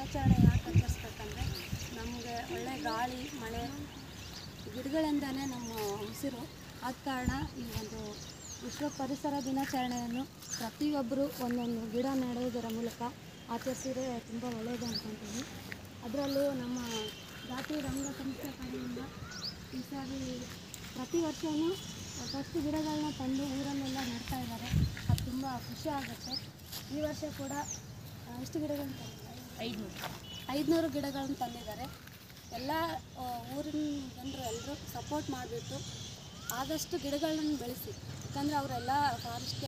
ದಿನಾಚರಣೆ ಯಾಕೆ ಆಚರಿಸ್ಬೇಕಂದ್ರೆ ನಮಗೆ ಒಳ್ಳೆ ಗಾಳಿ ಮಳೆ ಗಿಡಗಳಿಂದನೇ ನಮ್ಮ ಉಸಿರು ಆದ ಕಾರಣ ಈ ಒಂದು ವಿಶ್ವ ಪರಿಸರ ದಿನಾಚರಣೆಯನ್ನು ಪ್ರತಿಯೊಬ್ಬರು ಒಂದೊಂದು ಗಿಡ ನೆಡುವುದರ ಮೂಲಕ ಆಚರಿಸಿದರೆ ತುಂಬ ಒಳ್ಳೆಯದು ಅಂದ್ಕೊಳ್ತೀನಿ ಅದರಲ್ಲೂ ನಮ್ಮ ಜಾತಿ ರಂಗ ಸಂಸ್ಥೆ ಕಡೆಯಿಂದ ಈ ಸಾರಿ ಪ್ರತಿ ವರ್ಷವೂ ಫಸ್ಟ್ ಗಿಡಗಳನ್ನ ತಂದು ಊರಲ್ಲೆಲ್ಲ ನೆಡ್ತಾ ಇದ್ದಾರೆ ಅದು ತುಂಬ ಖುಷಿ ಆಗುತ್ತೆ ಈ ವರ್ಷ ಕೂಡ ಆ, ಎಷ್ಟು ಗಿಡಗಳನ್ನ ತಂದಿದ್ದಾರೆ ಐದುನೂರು ಐದುನೂರು ಗಿಡಗಳನ್ನು ತಂದಿದ್ದಾರೆ ಎಲ್ಲ ಆ, ಊರಿನ ಜನರು ಎಲ್ಲರೂ ಸಪೋರ್ಟ್ ಮಾಡಿಬಿಟ್ಟು ಆದಷ್ಟು ಗಿಡಗಳನ್ನು ಬೆಳೆಸಿ ಯಾಕಂದರೆ ಅವರೆಲ್ಲ ಫಾರೆಸ್ಟ್